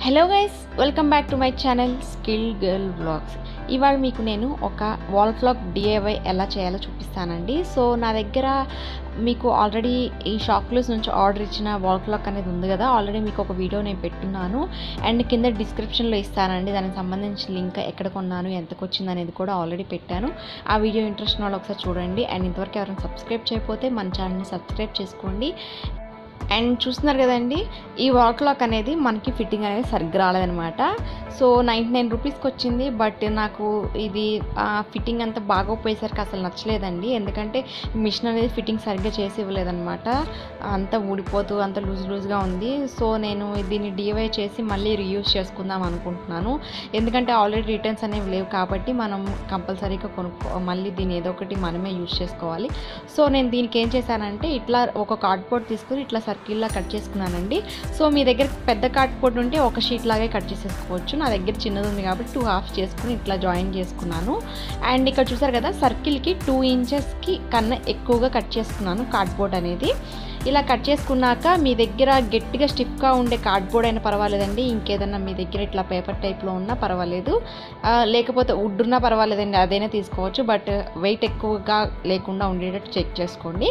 hello guys welcome back to my channel skill girl blogs ఇవాళ మీకు నేను ఒక వాల్ క్లాక్ డిఐవై ఎలా చేయాలో చూపిస్తానండి సో నా దగ్గర మీకు ఆల్రెడీ ఈ షాప్లూస్ నుంచి ఆర్డర్ ఇచ్చిన వాల్ క్లాక్ అనేది ఉంది కదా ఆల్రెడీ మీకు ఒక వీడియో నేను పెట్టున్నాను అండ్ కింద డిస్క్రిప్షన్లో ఇస్తానండి దానికి సంబంధించిన లింక్ ఎక్కడ కొన్నాను ఎంతకు వచ్చింది అనేది కూడా ఆల్రెడీ పెట్టాను ఆ వీడియో ఇంట్రెస్ట్ ఉన్న వాళ్ళు ఒకసారి చూడండి అండ్ ఇంతవరకు ఎవరైనా సబ్స్క్రైబ్ చేయకపోతే మన ఛానల్ని సబ్స్క్రైబ్ చేసుకోండి అండ్ చూస్తున్నారు కదండి ఈ వాల్ క్లాక్ అనేది మనకి ఫిట్టింగ్ అనేది సరిగ్గా రాలేదనమాట సో నైంటీ నైన్ రూపీస్కి వచ్చింది బట్ నాకు ఇది ఫిట్టింగ్ అంతా బాగోపోయేసరికి అసలు నచ్చలేదండి ఎందుకంటే మిషన్ అనేది ఫిట్టింగ్ సరిగ్గా చేసి ఇవ్వలేదన్నమాట అంతా ఊడిపోతూ అంత లూజ్ లూజ్గా ఉంది సో నేను దీన్ని డివై చేసి మళ్ళీ రీయూజ్ చేసుకుందాం అనుకుంటున్నాను ఎందుకంటే ఆల్రెడీ రిటర్న్స్ అనేవి లేవు కాబట్టి మనం కంపల్సరీగా కొనుక్కో మళ్ళీ దీన్ని ఏదో ఒకటి మనమే యూజ్ చేసుకోవాలి సో నేను దీనికి ఏం చేశానంటే ఇట్లా ఒక కార్డ్బోర్డ్ తీసుకుని ఇట్లా సర్కిల్లా కట్ చేసుకున్నానండి సో మీ దగ్గర పెద్ద కార్డ్బోర్డ్ ఉంటే ఒక షీట్ లాగే కట్ చేసేసుకోవచ్చు నా దగ్గర చిన్నది ఉంది కాబట్టి టూ హాఫ్ చేసుకుని ఇట్లా జాయిన్ చేసుకున్నాను అండ్ ఇక్కడ చూసారు కదా సర్కిల్కి టూ ఇంచెస్కి కన్నా ఎక్కువగా కట్ చేసుకున్నాను కార్డ్బోర్డ్ అనేది ఇలా కట్ చేసుకున్నాక మీ దగ్గర గట్టిగా స్టిఫ్గా ఉండే కార్డ్బోర్డ్ అయినా పర్వాలేదండి ఇంకేదన్నా మీ దగ్గర ఇట్లా పేపర్ టైప్లో ఉన్నా పర్వాలేదు లేకపోతే వుడ్ ఉన్నా పర్వాలేదండి అదైనా తీసుకోవచ్చు బట్ వెయిట్ ఎక్కువగా లేకుండా ఉండేటట్టు చెక్ చేసుకోండి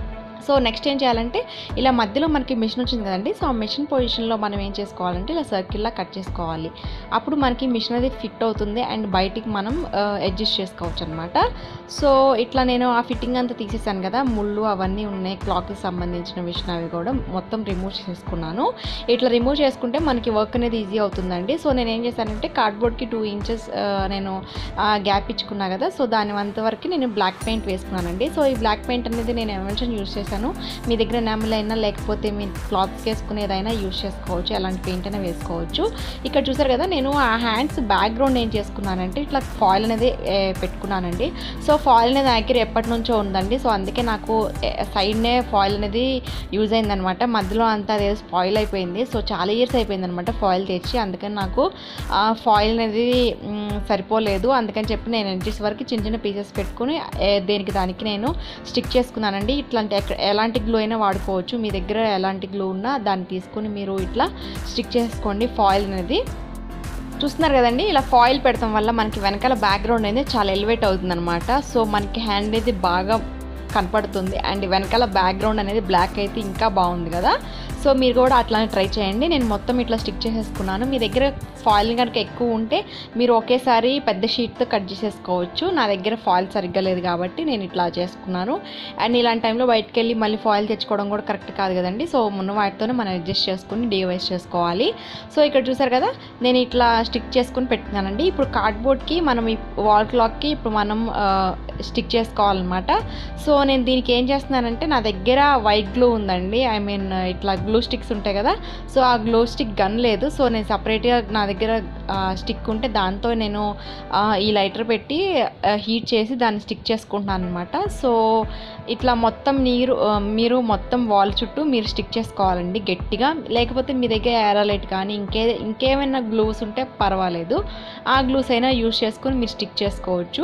సో నెక్స్ట్ ఏం చేయాలంటే ఇలా మధ్యలో మనకి మిషన్ వచ్చింది కదండి సో ఆ మిషన్ పొజిషన్లో మనం ఏం చేసుకోవాలంటే ఇలా సర్కిల్లా కట్ చేసుకోవాలి అప్పుడు మనకి మిషన్ అది ఫిట్ అవుతుంది అండ్ బయటికి మనం అడ్జస్ట్ చేసుకోవచ్చు అనమాట సో ఇట్లా నేను ఆ ఫిట్టింగ్ అంతా తీసేసాను కదా ముళ్ళు అవన్నీ ఉన్నాయి క్లాక్కి సంబంధించిన మిషన్ అవి కూడా మొత్తం రిమూవ్ చేసుకున్నాను ఇట్లా రిమూవ్ చేసుకుంటే మనకి వర్క్ అనేది ఈజీ అవుతుందండి సో నేను ఏం చేశానంటే కార్డ్బోర్డ్కి టూ ఇంచెస్ నేను గ్యాప్ ఇచ్చుకున్నా కదా సో దాని అంతవరకు నేను బ్లాక్ పెయింట్ వేసుకున్నానండి సో ఈ బ్లాక్ పెయింట్ అనేది నేను ఎమల్షన్ యూస్ చేశాను మీ దగ్గర నెమల్ అయినా లేకపోతే మీ క్లాత్స్ వేసుకునేదైనా యూజ్ చేసుకోవచ్చు ఎలాంటి పెయింట్ అయినా వేసుకోవచ్చు ఇక్కడ చూసారు కదా నేను ఆ హ్యాండ్స్ బ్యాక్గ్రౌండ్ ఏం చేసుకున్నానంటే ఇట్లా ఫాయిల్ అనేది పెట్టుకున్నానండి సో ఫాయిల్ అనేది దగ్గర ఎప్పటి నుంచో ఉందండి సో అందుకే నాకు సైడ్నే ఫాయిల్ అనేది యూజ్ అయిందనమాట మధ్యలో అంతా అదే స్పాయిల్ అయిపోయింది సో చాలా ఇయర్స్ అయిపోయింది అనమాట ఫాయిల్ తెచ్చి అందుకని నాకు ఫాయిల్ అనేది సరిపోలేదు అందుకని చెప్పి నేను ఎంట్రీస్ వరకు చిన్న చిన్న పీసెస్ పెట్టుకుని దేనికి దానికి నేను స్టిక్ చేసుకున్నానండి ఇట్లాంటి ఎలాంటి గ్లూ అయినా వాడుకోవచ్చు మీ దగ్గర ఎలాంటి గ్లూ ఉన్నా దాన్ని తీసుకుని మీరు ఇట్లా స్టిక్ చేసుకోండి ఫాయిల్ అనేది చూస్తున్నారు కదండి ఇలా ఫాయిల్ పెడతాం వల్ల మనకి వెనకాల బ్యాక్గ్రౌండ్ అనేది చాలా ఎలివేట్ అవుతుంది అనమాట సో మనకి హ్యాండ్ అనేది బాగా కనపడుతుంది అండ్ వెనకాల బ్యాక్గ్రౌండ్ అనేది బ్లాక్ అయితే ఇంకా బాగుంది కదా సో మీరు కూడా అట్లానే ట్రై చేయండి నేను మొత్తం ఇట్లా స్టిక్ చేసేసుకున్నాను మీ దగ్గర ఫాయిల్ కనుక ఎక్కువ ఉంటే మీరు ఒకేసారి పెద్ద షీట్తో కట్ చేసేసుకోవచ్చు నా దగ్గర ఫాయిల్ సరిగ్గా లేదు కాబట్టి నేను ఇట్లా చేసుకున్నాను అండ్ ఇలాంటి టైంలో బయటకు వెళ్ళి మళ్ళీ ఫాయిల్ తెచ్చుకోవడం కూడా కరెక్ట్ కాదు కదండి సో ఉన్న వాటితోనే మనం అడ్జస్ట్ చేసుకుని డివైస్ చేసుకోవాలి సో ఇక్కడ చూసారు కదా నేను ఇట్లా స్టిక్ చేసుకుని పెట్టుకున్నానండి ఇప్పుడు కార్డ్బోర్డ్కి మనం ఈ వాల్ క్లాక్కి ఇప్పుడు మనం స్టిక్ చేసుకోవాలన్నమాట సో నేను దీనికి ఏం చేస్తున్నానంటే నా దగ్గర వైట్ గ్లూ ఉందండి ఐ మీన్ ఇట్లా గ్లూ స్టిక్స్ ఉంటాయి కదా సో ఆ గ్లూ స్టిక్ గన్ లేదు సో నేను సపరేట్గా నా దగ్గర స్టిక్ ఉంటే దాంతో నేను ఈ లైటర్ పెట్టి హీట్ చేసి దాన్ని స్టిక్ చేసుకుంటున్నాను అనమాట సో ఇట్లా మొత్తం నీరు మీరు మొత్తం వాల్ చుట్టూ మీరు స్టిక్ చేసుకోవాలండి గట్టిగా లేకపోతే మీ దగ్గర ఏరాలైట్ కానీ ఇంకే ఇంకేమైనా గ్లూస్ ఉంటే పర్వాలేదు ఆ గ్లూస్ అయినా యూస్ చేసుకొని మీరు స్టిక్ చేసుకోవచ్చు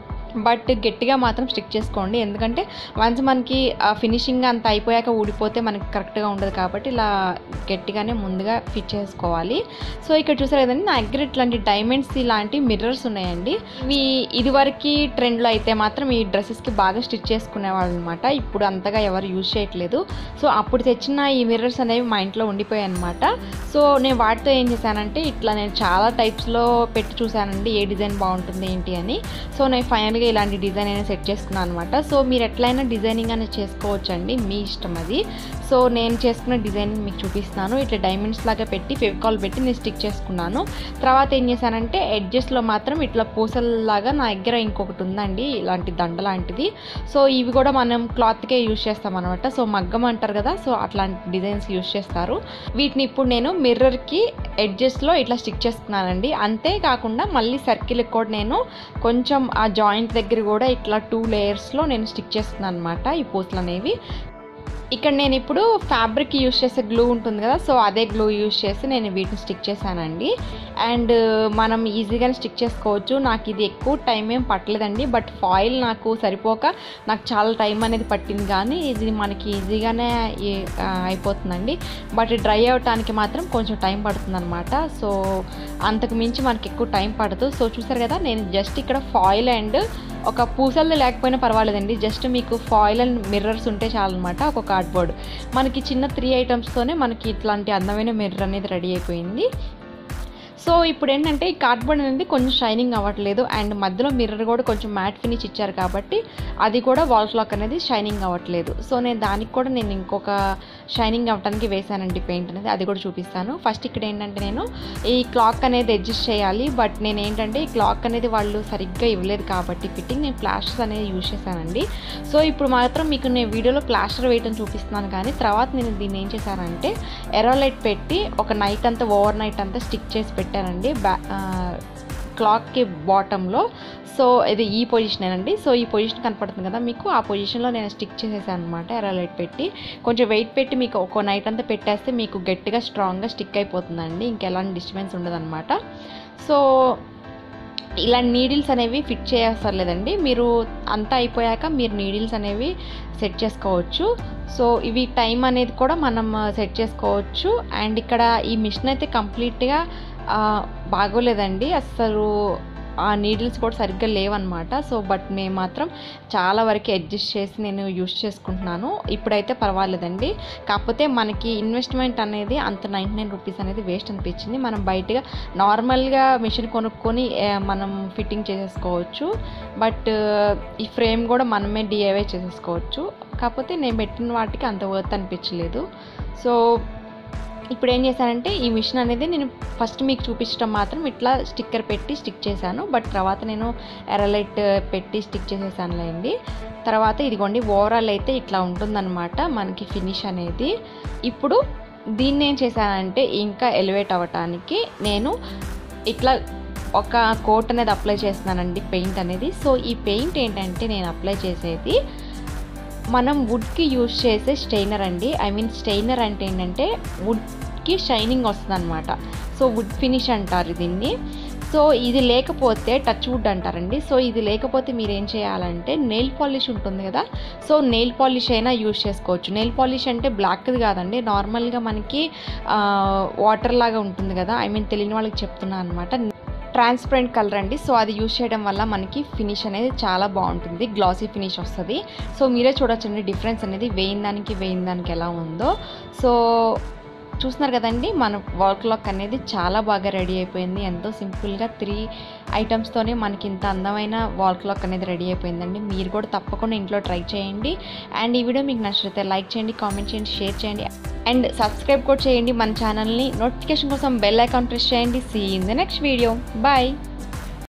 బట్ గట్టిగా మాత్రం స్టిక్ చేసుకోండి ఎందుకంటే వన్స్ మనకి ఫినిషింగ్ అంత అయిపోయాక ఊడిపోతే మనకి కరెక్ట్గా ఉండదు కాబట్టి ఇలా గట్టిగానే ముందుగా ఫిట్ చేసుకోవాలి సో ఇక్కడ చూసారు కదండి నా దగ్గర ఇట్లాంటి డైమండ్స్ ఇలాంటి మిర్రర్స్ ఉన్నాయండి ఇవి ఇదివరకు ట్రెండ్లో అయితే మాత్రం ఈ డ్రెస్సెస్కి బాగా స్టిచ్ చేసుకునేవాళ్ళు అనమాట ఇప్పుడు అంతగా ఎవరు యూజ్ చేయట్లేదు సో అప్పుడు తెచ్చిన ఈ మిర్రర్స్ అనేవి మా ఇంట్లో ఉండిపోయాయి అనమాట సో నేను వాటితో ఏం చేశానంటే ఇట్లా నేను చాలా టైప్స్లో పెట్టి చూశానండి ఏ డిజైన్ బాగుంటుంది ఏంటి అని సో నేను ఫైనల్గా ఇలాంటి డిజైన్ అయినా సెట్ చేసుకున్నాను అనమాట సో మీరు ఎట్లయినా డిజైనింగ్ అనేది చేసుకోవచ్చు అండి మీ ఇష్టం అది సో నేను చేసుకున్న డిజైన్ మీకు చూపిస్తున్నాను ఇట్లా డైమండ్స్ లాగా పెట్టి ఫెవికాల్ పెట్టి నేను స్టిక్ చేసుకున్నాను తర్వాత ఏం చేశానంటే ఎడ్జెస్లో మాత్రం ఇట్లా పూసల్లాగా నా దగ్గర ఇంకొకటి ఉందండి ఇలాంటి దండ లాంటిది సో ఇవి కూడా మనం క్లాత్కే యూజ్ చేస్తాం అనమాట సో మగ్గం అంటారు కదా సో అట్లాంటి డిజైన్స్ యూజ్ చేస్తారు వీటిని ఇప్పుడు నేను మిర్రర్కి ఎడ్జెస్లో ఇట్లా స్టిక్ చేసుకున్నానండి అంతేకాకుండా మళ్ళీ సర్కిల్కి కూడా నేను కొంచెం ఆ జాయింట్ దగ్గర కూడా ఇట్లా టూ లేయర్స్లో నేను స్టిక్ చేస్తున్నాను అనమాట ఈ పూసలు అనేవి ఇక్కడ నేను ఇప్పుడు ఫ్యాబ్రిక్ యూస్ చేసే గ్లూ ఉంటుంది కదా సో అదే గ్లూ యూస్ చేసి నేను వీటిని స్టిక్ చేశానండి అండ్ మనం ఈజీగానే స్టిక్ చేసుకోవచ్చు నాకు ఇది ఎక్కువ టైం ఏం పట్టలేదండి బట్ ఫాయిల్ నాకు సరిపోక నాకు చాలా టైం అనేది పట్టింది కానీ ఇది మనకి ఈజీగానే ఈ- ఆ, అయిపోతుందండి బట్ డ్రై అవటానికి మాత్రం కొంచెం టైం పడుతుంది అనమాట సో అంతకు మించి మనకి ఎక్కువ టైం పడదు సో చూసారు కదా నేను జస్ట్ ఇక్కడ ఫాయిల్ అండ్ ఒక పూసలు లేకపోయినా పర్వాలేదండి జస్ట్ మీకు ఫాయిల్ అండ్ మిర్రర్స్ ఉంటే చాలన్నమాట ఒక కార్డ్బోర్డ్ మనకి చిన్న త్రీ ఐటమ్స్తోనే మనకి ఇట్లాంటి అందమైన మిర్రర్ అనేది రెడీ అయిపోయింది సో ఇప్పుడు ఏంటంటే ఈ కార్డ్బోర్డ్ అనేది కొంచెం షైనింగ్ అవ్వట్లేదు అండ్ మధ్యలో మిర్రర్ కూడా కొంచెం మ్యాట్ ఫినిష్ ఇచ్చారు కాబట్టి అది కూడా వాల్ క్లాక్ అనేది షైనింగ్ అవ్వట్లేదు సో నేను దానికి కూడా నేను ఇంకొక షైనింగ్ అవ్వడానికి వేసానండి పెయింట్ అనేది అది కూడా చూపిస్తాను ఫస్ట్ ఇక్కడ ఏంటంటే నేను ఈ క్లాక్ అనేది అడ్జస్ట్ చేయాలి బట్ నేను ఏంటంటే ఈ క్లాక్ అనేది వాళ్ళు సరిగ్గా ఇవ్వలేదు కాబట్టి ఫిట్టింగ్ నేను ప్లాస్టర్స్ అనేది యూజ్ చేశానండి సో ఇప్పుడు మాత్రం మీకు నేను వీడియోలో ప్లాస్టర్ వేయటం చూపిస్తున్నాను కానీ తర్వాత నేను దీన్ని ఏం చేశానంటే ఎరోలైట్ పెట్టి ఒక నైట్ అంతా ఓవర్ నైట్ అంతా స్టిక్ చేసి పెట్టానండి బ్యా క్లాక్కి బాటంలో సో ఇది ఈ పొజిషన్ అండి సో ఈ పొజిషన్ కనపడుతుంది కదా మీకు ఆ పొజిషన్లో నేను స్టిక్ చేసేసాను అనమాట ఎరోలైట్ పెట్టి కొంచెం వెయిట్ పెట్టి మీకు ఒక నైట్ అంతా పెట్టేస్తే మీకు గట్టిగా స్ట్రాంగ్గా స్టిక్ అయిపోతుందండి ఇంకెలాంటి డిస్టర్బెన్స్ ఉండదన్నమాట సో ఇలా నీడిల్స్ అనేవి ఫిట్ చేయక్కర్లేదండి మీరు అంతా అయిపోయాక మీరు నీడిల్స్ అనేవి సెట్ చేసుకోవచ్చు సో ఇవి టైం అనేది కూడా మనం సెట్ చేసుకోవచ్చు అండ్ ఇక్కడ ఈ మిషన్ అయితే కంప్లీట్గా బాగోలేదండి అసలు ఆ నీడిల్స్ కూడా సరిగ్గా లేవన్నమాట సో బట్ నేను మాత్రం చాలా వరకు అడ్జస్ట్ చేసి నేను యూస్ చేసుకుంటున్నాను ఇప్పుడైతే పర్వాలేదండి కాకపోతే మనకి ఇన్వెస్ట్మెంట్ అనేది అంత నైంటీ నైన్ రూపీస్ అనేది వేస్ట్ అనిపించింది మనం బయటగా నార్మల్గా మిషన్ కొనుక్కొని ఆ, మనం ఫిట్టింగ్ చేసేసుకోవచ్చు బట్ ఈ ఫ్రేమ్ కూడా మనమే డిఐవై చేసేసుకోవచ్చు కాకపోతే నేను పెట్టిన వాటికి అంత వర్త్ అనిపించలేదు సో ఇప్పుడు ఏం చేశానంటే ఈ మిషన్ అనేది నేను ఫస్ట్ మీకు చూపించడం మాత్రం ఇట్లా స్టిక్కర్ పెట్టి స్టిక్ చేశాను బట్ తర్వాత నేను ఎరలైట్ పెట్టి స్టిక్ చేసేసానులేండి తర్వాత ఇదిగోండి ఓవరాల్ అయితే ఇట్లా ఉంటుందన్నమాట మనకి ఫినిష్ అనేది ఇప్పుడు దీన్ని ఏం చేశానంటే ఇంకా ఎలివేట్ అవ్వటానికి నేను ఇట్లా ఒక కోట్ అనేది అప్లై చేస్తున్నానండి పెయింట్ అనేది సో ఈ పెయింట్ ఏంటంటే నేను అప్లై చేసేది మనం వుడ్కి యూజ్ చేసే స్టెయినర్ అండి ఐ మీన్ స్టెయినర్ అంటే ఏంటంటే వుడ్కి షైనింగ్ వస్తుంది అనమాట సో వుడ్ ఫినిష్ అంటారు దీన్ని సో ఇది లేకపోతే టచ్ వుడ్ అంటారండి సో ఇది లేకపోతే మీరు ఏం చేయాలంటే నెయిల్ పాలిష్ ఉంటుంది కదా సో నెయిల్ పాలిష్ అయినా యూజ్ చేసుకోవచ్చు నెయిల్ పాలిష్ అంటే బ్లాక్ది కాదండి నార్మల్గా మనకి వాటర్ లాగా ఉంటుంది కదా ఐ మీన్ తెలియని వాళ్ళకి చెప్తున్నాను అనమాట ట్రాన్స్పరెంట్ కలర్ అండి సో అది యూస్ చేయడం వల్ల మనకి ఫినిష్ అనేది చాలా బాగుంటుంది గ్లాసీ ఫినిష్ వస్తుంది సో మీరే చూడొచ్చండి డిఫరెన్స్ అనేది వేయిన దానికి వేయిన దానికి ఎలా ఉందో సో చూస్తున్నారు కదండి మన వాల్ క్లాక్ అనేది చాలా బాగా రెడీ అయిపోయింది ఎంతో సింపుల్గా త్రీ ఐటమ్స్తోనే మనకి ఇంత అందమైన వాల్ క్లాక్ అనేది రెడీ అయిపోయిందండి మీరు కూడా తప్పకుండా ఇంట్లో ట్రై చేయండి అండ్ ఈ వీడియో మీకు నచ్చితే లైక్ చేయండి కామెంట్ చేయండి షేర్ చేయండి అండ్ సబ్స్క్రైబ్ కూడా చేయండి మన ఛానల్ని నోటిఫికేషన్ కోసం బెల్ ఐకాన్ ప్రెస్ చేయండి see in the next video bye